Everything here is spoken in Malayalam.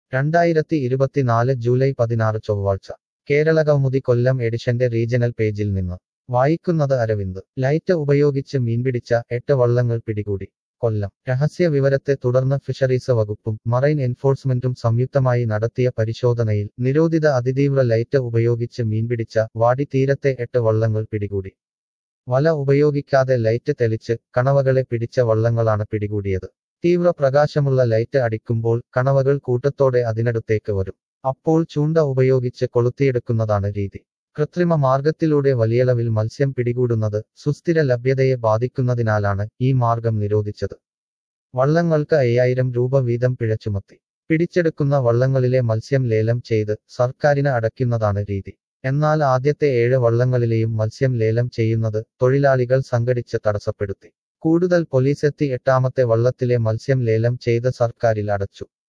രണ്ടായിരത്തി ഇരുപത്തിനാല് ജൂലൈ പതിനാറ് ചൊവ്വാഴ്ച കേരളകൗമുദി കൊല്ലം എഡിഷന്റെ റീജണൽ പേജിൽ നിന്ന് വായിക്കുന്നത് അരവിന്ദ് ലൈറ്റ് ഉപയോഗിച്ച് മീൻപിടിച്ച എട്ട് വള്ളങ്ങൾ പിടികൂടി കൊല്ലം രഹസ്യ വിവരത്തെ തുടർന്ന് ഫിഷറീസ് വകുപ്പും മറൈൻ എൻഫോഴ്സ്മെന്റും സംയുക്തമായി നടത്തിയ പരിശോധനയിൽ നിരോധിത അതിതീവ്ര ലൈറ്റ് ഉപയോഗിച്ച് മീൻപിടിച്ച വാടി തീരത്തെ എട്ട് വള്ളങ്ങൾ പിടികൂടി വല ഉപയോഗിക്കാതെ ലൈറ്റ് തെളിച്ച് കണവകളെ പിടിച്ച വള്ളങ്ങളാണ് പിടികൂടിയത് തീവ്ര പ്രകാശമുള്ള ലൈറ്റ് അടിക്കുമ്പോൾ കണവകൾ കൂട്ടത്തോടെ അതിനടുത്തേക്ക് വരും അപ്പോൾ ചൂണ്ട ഉപയോഗിച്ച് കൊളുത്തിയെടുക്കുന്നതാണ് രീതി കൃത്രിമ മാർഗത്തിലൂടെ വലിയളവിൽ മത്സ്യം പിടികൂടുന്നത് സുസ്ഥിര ലഭ്യതയെ ബാധിക്കുന്നതിനാലാണ് ഈ മാർഗം നിരോധിച്ചത് വള്ളങ്ങൾക്ക് അയ്യായിരം രൂപ വീതം പിഴ ചുമത്തി പിടിച്ചെടുക്കുന്ന വള്ളങ്ങളിലെ മത്സ്യം ലേലം ചെയ്ത് സർക്കാരിന് അടയ്ക്കുന്നതാണ് രീതി എന്നാൽ ആദ്യത്തെ ഏഴ് വള്ളങ്ങളിലെയും മത്സ്യം ലേലം ചെയ്യുന്നത് തൊഴിലാളികൾ സംഘടിച്ച് തടസ്സപ്പെടുത്തി കൂടുതൽ പോലീസെത്തി എട്ടാമത്തെ വള്ളത്തിലെ മത്സ്യം ലേലം ചെയ്ത് സർക്കാരിൽ അടച്ചു